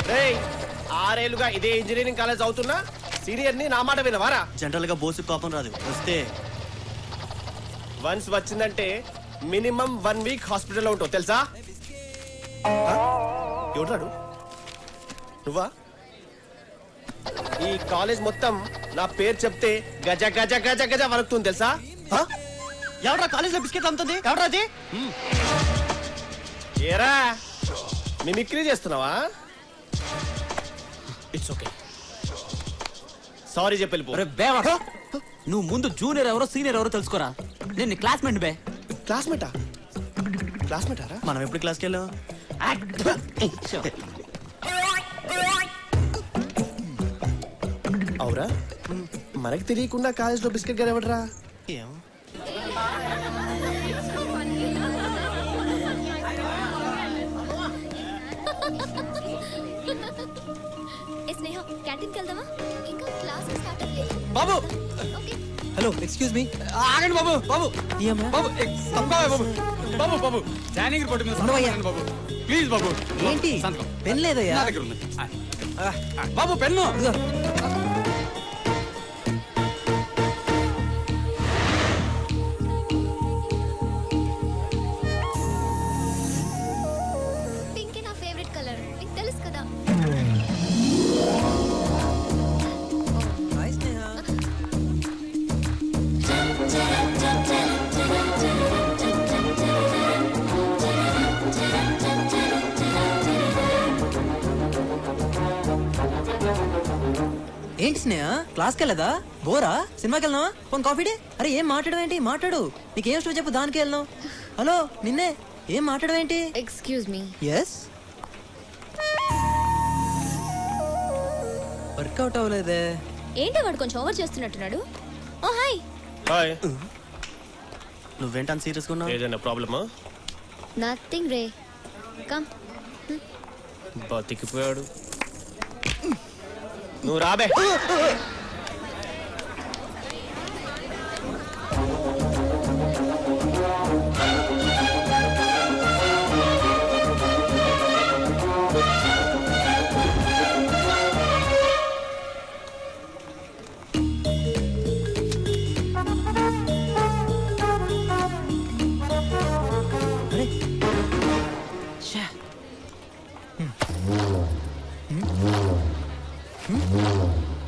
రేయ్ ఆరేళ్లుగా ఇదే engineering college అవుతున్నా సీనియర్ ని నా మాట వినవారా జనరల్ గా బోసు కోపం రాదు వస్తే వన్స్ వచ్చిందంటే మినిమం వన్ వీక్ హాస్పిటల్లో ఉంటావు తెలుసా ఆ? ఎవడ్రాడు నువ్వా ఈ కాలేజ్ మొత్తం నా పేరు చెప్తే గజ గజ గజ గజ వణుకుతుంది తెలుసా ఆ? ఎవడ్రా కాలేజ్ బిస్కెట్ అమ్ముతుంది ఎవడ్రా అది ఏరా మిమిక్రీ చేస్తున్నావా ఇట్స్ ఓకే సారీ చెప్పి వెళ్ళిపో. ఒరే బేవా నువ్వు ముందు జూనియర్ ఎవరో సీనియర్ ఎవరో తెలుసుకోరా నేను నీ క్లాస్మేట్ బే క్లాస్మేటా క్లాస్మేటారా మనం ఎప్పుడు క్లాస్కి వెళ్ళాం అవురా మనకి తెలియకుండా కాలేజ్లో బిస్కెట్ గారు ఎవడరా ఏం ఏ స్నేహ క్యాంటీన్కి వెళ్దామా ఇంకా క్లాస్ స్టార్ట్ అవ్వలేదు బాబు ఓకే హలో ఎక్స్క్యూజ్ మీ ఆగండి బాబు బాబు ఏమ్మా? బాబు ఏ, తప్పుకోవే బాబు బాబు బాబు జాయినింగ్ రిపోర్ట్ మీద సంతకం ఉండవయ్యా. పెట్టండి బాబు ప్లీజ్ బాబు ఏంటి సంతకం పెన్ లేదయ్యా నా దగ్గర ఉంది ఆ, ఆ, బాబు పెన్ను ఇదిగో. పింక్ నా ఫేవరెట్ కలర్ నీకు తెలుసు కదా హాయ్ స్నేహ ఏంటి స్నేహ క్లాస్కి వెళ్ళదా బోరా సినిమాకి వెళ్దామా పోనీ కాఫీ డే అరే ఏం మాట్లాడడం ఏంటి మాట్లాడు నీకేం స్టో చెప్పు దానికి వెళ్దాం హలో నిన్నే ఏం మాట్లాడడం ఏంటి ఎక్స్క్యూజ్ మీ ఎస్ వర్కౌట్ అవ్వలేదే ఏంటి వాడు కొంచెం ఓవర్ చేస్తున్నట్టున్నాడు ఓ హాయ్ హాయ్ నువ్వేంటని సీరియస్గా ఉన్నావు ఏదైనా ప్రాబ్లమా నథింగ్ రే కమ్ బతికిపోయాడు నువ్వు రాబే అరే ఛా. హ్మ్. హ్మ్. హ్మ్.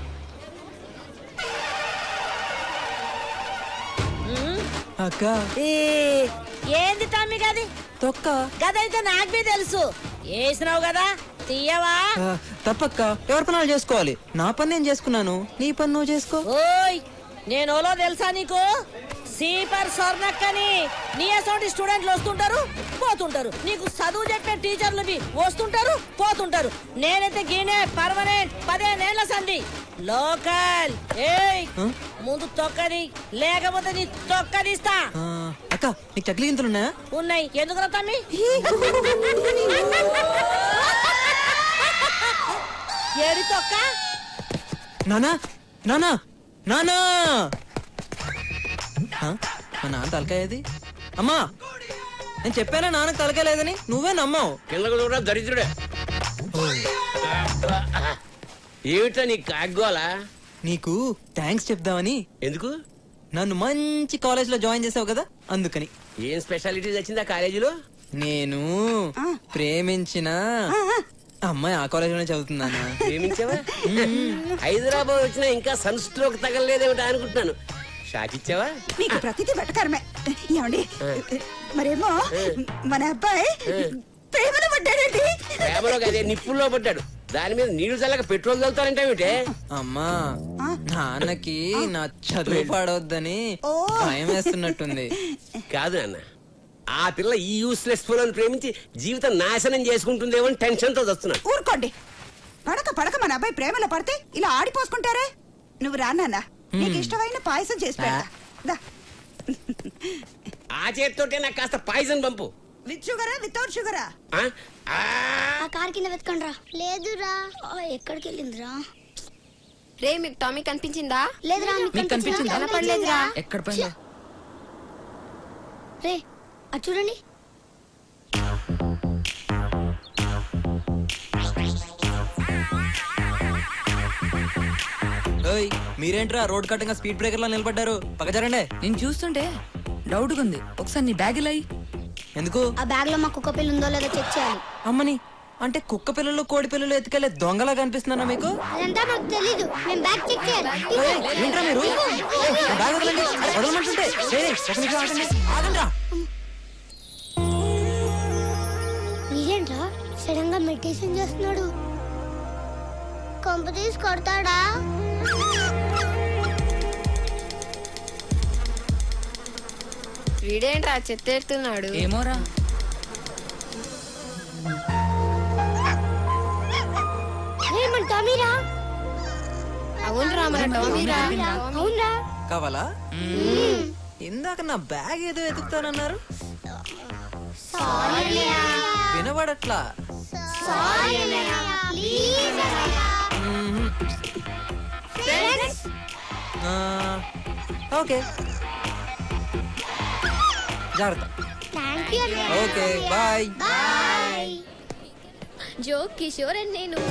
అక్క ఈ ఏంది తమ్మి గది తొక్క గదైతే నాకు బి తెలుసు వేసినావు కదా తీయవా ఆ, తప్పక్క ఎవరి పనులు చేసుకోవాలి నా పని నేను చేసుకున్నాను నీ పని నువ్వు చేసుకో ఓయ్ నేను ఓలో తెలుసా నీకు సీపర్ స్వర్ణక్కని నీ అసోంటి స్టూడెంట్లు వస్తుంటారు పోతుంటారు నీకు చదువు చెప్పే టీచర్లు బి వస్తుంటారు పోతుంటారు నేనైతే గీనే పర్మనెంట్ పదిహేనేళ్ల సంధి లోకల్ ఏయ్ ఆ? ముందు తొక్కది లేకపోతే నీ తొక్కదిస్తా ఆ, అక్క నీకు చక్లి గింతలు ఉన్నాయా ఉన్నాయి ఎందుకు తమ్మి ఏడి తొక్క నానా నానా నానా ఆ? మా నాన్న తలకాయది అమ్మా నేను చెప్పానా నాన్నకు తలకాయ లేదని నువ్వే నమ్మావు కిందకు చూడ దరిద్రుడే ఏమిటా నీ కాగ్గోలా నీకు థ్యాంక్స్ చెప్దామని ఎందుకు నన్ను మంచి కాలేజ్ లో జాయిన్ చేసావు కదా అందుకని ఏం స్పెషాలిటీస్ వచ్చిందా కాలేజీలో నేను ప్రేమించిన అమ్మాయి ఆ కాలేజ్ లోనే చదువుతున్నానా ప్రేమించావా హైదరాబాద్ వచ్చినా ఇంకా సన్ స్ట్రోక్ తగలలేదేమిటా అనుకుంటున్నాను షాక్ ఇచ్చావా మీకు ప్రతిదీ వెటకరమే ఏమండి మరేమో మన అబ్బాయి ప్రేమలో పడ్డాడండి ప్రేమలో అదే నిప్పుల్లో పడ్డాడు దాని మీద నీళ్లు చల్లక పెట్రోల్ చల్లుతారంటే అమ్మా నాన్నకి నా చదువు పాడవద్దని భయం వేస్తున్నట్టుంది కాదు అన్న ఆ పిల్ల ఈ యూస్లెస్ ఫోన్ ప్రేమించి జీవితం నాశనం చేసుకుంటుందేమో అని టెన్షన్ తో వస్తున్నాను ఊరుకోండి పడక పడక మన అబ్బాయి ప్రేమలో పడితే ఇలా ఆడిపోసుకుంటారే నువ్వు రానా నీకు ఇష్టమైన పాయసం చేసి పెడతా దా. ఆ చేతితోటే నాకు కాస్త పాయిజన్ పంపు విత్ షుగరా వితౌట్ షుగరా ఆ? ఆ ఆ కార్ కింద వెతకండి రా లేదురా ఎక్కడికి వెళ్ళిందిరా రే మీకు టామీ కనిపించిందా లేదురా మీకు కనిపించిందా? కనపడలేదురా ఎక్కడ పైన రే అది చూడండి ఓయ్ మీరేంట్రా రోడ్ కట్టంగా స్పీడ్ బ్రేకర్ లో నిలబడ్డారు పక్క జరండి నేను చూస్తుంటే డౌట్ ఉంది ఒకసారి నీ బ్యాగ్ ఇలా ఎందుకు ఆ బ్యాగ్ లో మా కుక్క పిల్ల ఉందో లేదో చెక్ చేయాలి అమ్మని అంటే కుక్క పిల్లలు కోడి పిల్లలు ఎత్తుకెళ్లే దొంగలా కనిపిస్తున్నానా మీకు అదంతా నాకు తెలీదు మేము బ్యాగ్ చెక్ చేయాలి ఓయ్, ఏంట్రా మీరు నా బ్యాగ్ వదలండి వదలమంటుంటే ఏయ్, ఏయ్, ఒక నిమిషం ఆగండి ఆగండిరా ఇదేంట్రా సడన్ గా మెడిటేషన్ చేస్తున్నాడు కొంప తీసి కొడతాడా వీడేంట్రా చెత్తేస్తున్నాడు ఏమోరా మన టామీరా అవునరా మన టోమీరా అవునరా కావాలా ఇందాక నా బ్యాగ్ ఏదో ఎతుకుతానన్నారు వినబడట్లా ఆ, ఓకే జాగ్రత్త thank you okay bye bye Jo Kishore and నేను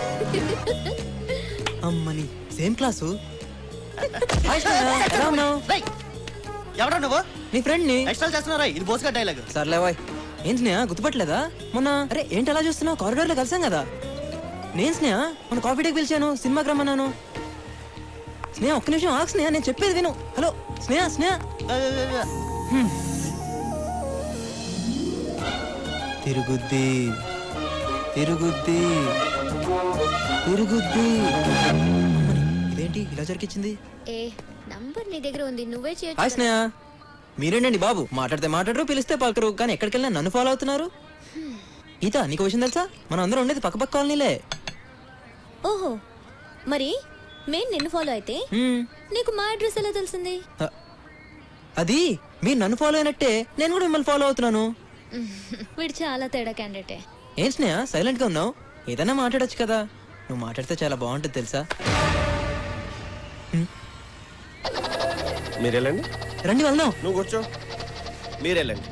అమ్మని సేమ్ క్లాసు హాయ్ స్నేహ, ఎలా ఉన్నావు రేయ్, ఎవడా నువ్వు నీ ఫ్రెండ్ ని ఎక్స్ట్రా చేస్తున్నారా ఇది బోసుగా డైలాగ్ సర్లే బాయ్ ఏం స్నేహ గుర్తుపట్టలేదా మొన్న అరే ఏంటి అలా చూస్తున్నావు కారిడార్ లో కలిసాం కదా నేను స్నేహ మన కాఫీ డేకి పిలిచాను సినిమాకి రమ్మన్నాను స్నేహ ఒక్క నిమిషం ఆగు స్నేహ నేను చెప్పేది విను హలో స్నేహ స్నేహ హ్మ్. తిరుగుద్ది తిరుగుద్ది తిరుగుద్ది అమ్మని, ఇదేంటి ఇలా జరిగించింది ఏ నంబర్ నీ దగ్గర ఉంది నువ్వే హాయ్ చేయొచ్చు స్నేహ మీరేంటండి బాబు మాట్లాడితే మాట్లాడరు పిలిస్తే పలకరు కానీ ఎక్కడికి వెళ్ళినా నన్ను ఫాలో అవుతున్నారు గీత నీకు విషయం తెలుసా మనం అందరం ఉండేది పక్క పక్క కాలనీలే ఓహో మరి మేము నిన్ను ఫాలో అయితే హ్మ్. నీకు మా అడ్రస్ ఎలా తెలిసింది అ- అది మీరు నన్ను ఫాలో అయినట్టే నేను కూడా మిమ్మల్ని ఫాలో అవుతున్నాను వీడు చాలా తేడా క్యాండిడేటే ఏం స్నేహ సైలెంట్ గా ఉన్నావు ఏదైనా మాట్లాడొచ్చు కదా నువ్వు మాట్లాడితే చాలా బాగుంటుంది తెలుసా మీరు వెళ్ళండి రండి వెళ్దాం నువ్వు కూర్చో మీరు వెళ్ళండి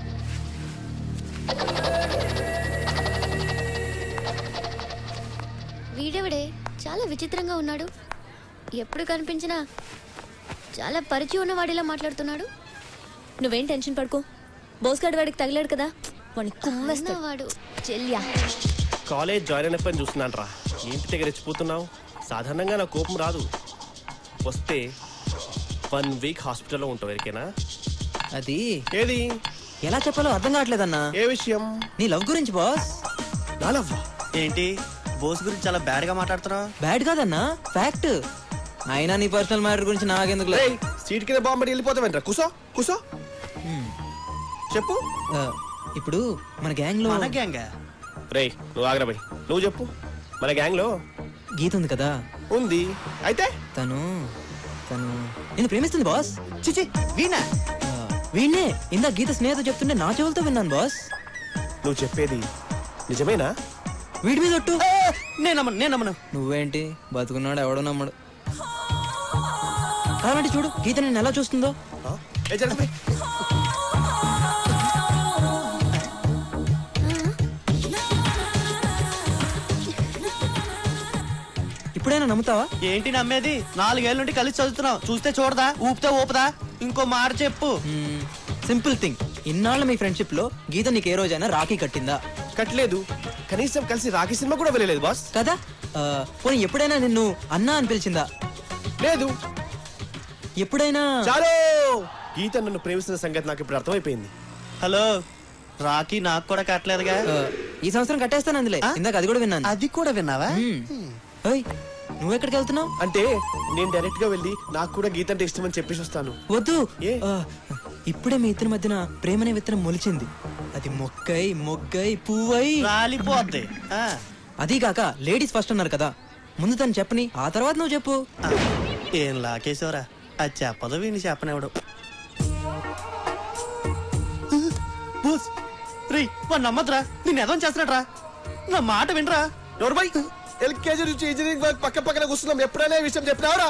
వీడెవడే చాలా విచిత్రంగా ఉన్నాడు ఎప్పుడు కనిపించినా చాలా పరిచయం ఉన్న వాడిలా మాట్లాడుతున్నాడు నువ్వేం టెన్షన్ పడుకో బోస్గాడ్ వాడికి తగిలాడు కదా వాడిని కుమ్మేస్తాడు వాడు చెల్యా కాలేజ్ జాయిన్ అయిన పని చూస్తున్నాను రా ఏంటి దగ్గర రెచ్చిపోతున్నావు సాధారణంగా నా కోపం రాదు వస్తే వన్ వీక్ హాస్పిటల్లో ఉంటావు ఎరికేనా అది ఏది ఎలా చెప్పాలో అర్థం కావట్లేదన్నా ఏ విషయం నీ లవ్ గురించి బాస్ నా లవ్ ఏంటి బోస్ గురించి చాలా బ్యాడ్ గా మాట్లాడుతున్నావు బ్యాడ్ కాదన్నా ఫ్యాక్ట్ అయినా నీ పర్సనల్ మ్యాటర్ గురించి నాకెందుకు రేయ్ సీట్ కింద బాంబు పెట్టి వెళ్ళిపోతావేంట్రా కూసో కూసో చెప్పు ఇప్పుడు మన గ్యాంగ్ లో మన గ్యాంగ్ రేయ్ నువ్వు ఆగ్రా బై నువ్వు చెప్పు మన గ్యాంగ్ లో గీత ఉంది కదా ఉంది అయితే తను తను నేను ప్రేమిస్తుంది బాస్ చిచి వీణా ఆ, వీణ్ణే ఇందా గీత స్నేహితు చెప్తుంటే నా చెవులతో విన్నాను బాస్ నువ్వు చెప్పేది నిజమేనా వీడి మీద ఒట్టు నేను నమ్మను నేను నమ్మను నువ్వేంటి బతుకున్నాడు ఎవడో నమ్మడు కావాలంటే చూడు గీత నేను ఎలా చూస్తుందో ఆ? ఏ జరగదు ఇప్పుడైనా నమ్ముతావా ఏంటి నమ్మేది నాలుగేళ్ల నుండి కలిసి చదువుతున్నావు చూస్తే చూడదా ఊపితే ఊపదా ఇంకో మాట చెప్పు సింపుల్ థింగ్ ఇన్నాళ్ళ మీ ఫ్రెండ్షిప్ లో గీత నీకు ఏ రోజైనా రాఖీ కట్టిందా కట్టలేదు కనీసం కలిసి రాఖీ సినిమా కూడా వెళ్ళలేదు బాస్ కదా ఆ, పోనీ ఎప్పుడైనా నిన్ను అన్నా అని పిలిచిందా లేదు ఎప్పుడైనా చాలు గీత నన్ను ప్రేమిస్తున్న సంగతి నాకు ఇప్పుడు అర్థమైపోయింది హలో రాఖీ నాకు కూడా కట్టలేదుగా ఆ, ఈ సంవత్సరం కట్టేస్తాను అందులే ఇందాక అది కూడా విన్నాను అది కూడా విన్నావా మ్మ్. ఓయ్ నువ్వు ఎక్కడికి వెళ్తున్నావు అంటే నేను డైరెక్ట్ గా వెళ్ళి నాకు కూడా గీత అంటే ఇష్టం అని చెప్పేసి వస్తాను వద్దు ఏ? ఆ, ఇప్పుడే మీ ఇద్దరి మధ్యన ప్రేమనే విత్తనం మొలిచింది అది మొక్కై మొగ్గై పువ్వై రాలిపోద్ది ఆ, అదీ కాక లేడీస్ ఫస్ట్ అన్నారు కదా ముందు తను చెప్పని ఆ తర్వాత నువ్వు చెప్పు ఆ. ఏం లాకేశ్వరా అది చెప్పదు వీని చెప్పనివ్వడు బోస్ రే వాడు నమ్మద్రా నేను ఎదవం చేస్తున్నాడ్రా నా మాట వినరా నోర్మై ఎల్కేజీ నుంచి ఇంజనీరింగ్ వర్క్ పక్క పక్కన కూర్చున్నాం ఎప్పుడైనా ఈ విషయం చెప్పినావరా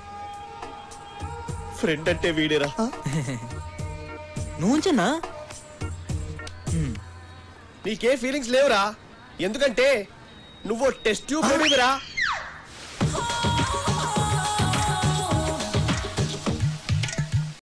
ఫ్రెండ్ అంటే వీడేరా నువ్వు ఉంచన్నా నీకే ఫీలింగ్స్ లేవురా ఎందుకంటే నువ్వు టెస్ట్ ట్యూబ్ బేబీరా